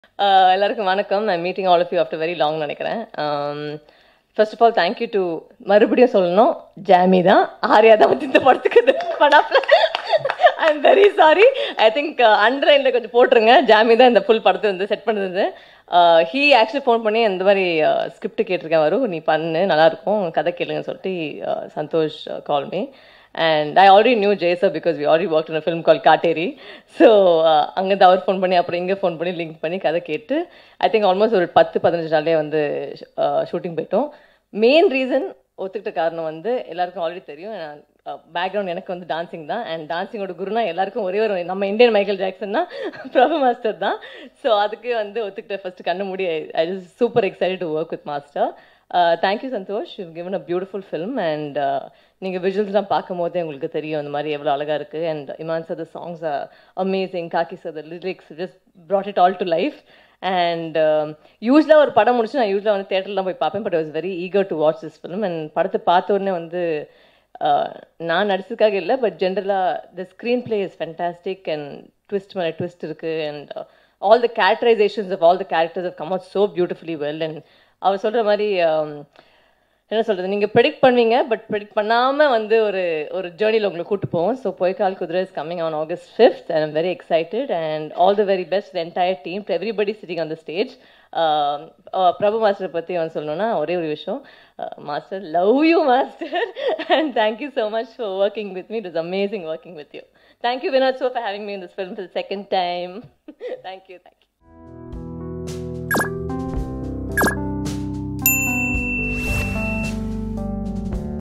Uh, எல்லாருக்கும் வணக்கம் I meeting all of you after very long நினைக்கிறேன் first of all thank you to மறுபடியும் சொல்லணும் ஜாமி தான் ஆர்யா தான் வந்து இந்த படத்துக்கு இது படாப்ல I am very sorry I think அண்டர்லைனில் கொஞ்சம் போட்டுருங்க ஜாமி தான் இந்த ஃபுல் படத்தை வந்து செட் பண்ணது ஹீ ஆக்சுவலி ஃபோன் பண்ணி இந்த மாதிரி ஸ்கிரிப்ட் கேட்டிருக்கேன் வரும் நீ பண்ணு நல்லாயிருக்கும் கதை கேளுங்கன்னு சொல்லிட்டு uh, Santhosh call me and I already knew ஜெயசர் because we already work in film call Katteri so அங்கேருந்து அவர் ஃபோன் பண்ணி அப்புறம் இங்கே ஃபோன் பண்ணி லிங்க் பண்ணி கதை கேட்டு ஐ திங்க் ஆல்மோஸ்ட் ஒரு பத்து பதினஞ்சு நாளே வந்து ஷூட்டிங் போயிட்டோம் மெயின் ரீசன் ஒத்துக்கிட்ட காரணம் வந்து எல்லாருக்கும் ஆல்ரெடி தெரியும் பேக்ரவுண்ட் எனக்கு வந்து டான்சிங் தான் அண்ட் டான்சிங்கோட குருனா எல்லாருக்கும் ஒரே ஒரு நம்ம இந்தியன் மைக்கேல் ஜாக்சன்னா பிரபு மாஸ்டர் தான் ஸோ அதுக்கு வந்து ஒத்துக்கிட்ட ஃபர்ஸ்ட் கண்ணு மூடி I is super excited to work with master thank you Santhosh you given a beautiful film and நீங்கள் விஷுவல்ஸ்லாம் பார்க்கும் போதே உங்களுக்கு தெரியும் இந்த மாதிரி எவ்வளோ அழகாக இருக்குது and Imman sir the songs amazing காக்கி sir the lyrics just brought it all to life and யூஸ்வலாக ஒரு படம் முடிச்சு நான் யூஸ்வலாக வந்து தேட்டர்லாம் போய் பார்ப்பேன் but was very eager to watch this film and படத்தை பார்த்த உடனே வந்து நான் நடிச்சதுக்காக இல்லை பட் ஜென்ரலாக the screenplay is fantastic and twist மேலே ட்விஸ்ட் இருக்குது and all the characterisations of all the characters of come out so beautifully well and அவர் சொல்கிற மாதிரி என்ன சொல்கிறது நீங்கள் ப்ரெடிக்ட் பண்ணுவீங்க பட் ப்ரெடிக்ட் பண்ணாமல் வந்து ஒரு ஒரு ஜேர்னியில் உங்களை கூட்டு போவோம் so Poikkaal Kuthirai is coming on August fifth and I'm very excited and all the very best entire team to everybody sitting on the stage Prabhu மாஸ்டரை பற்றி வந்து சொல்லணும்னா ஒரே ஒரு விஷயம் master love you master and thank you so much for working with me it is amazing working with you thank you Vinod so for having me in this film for second time thank you thank you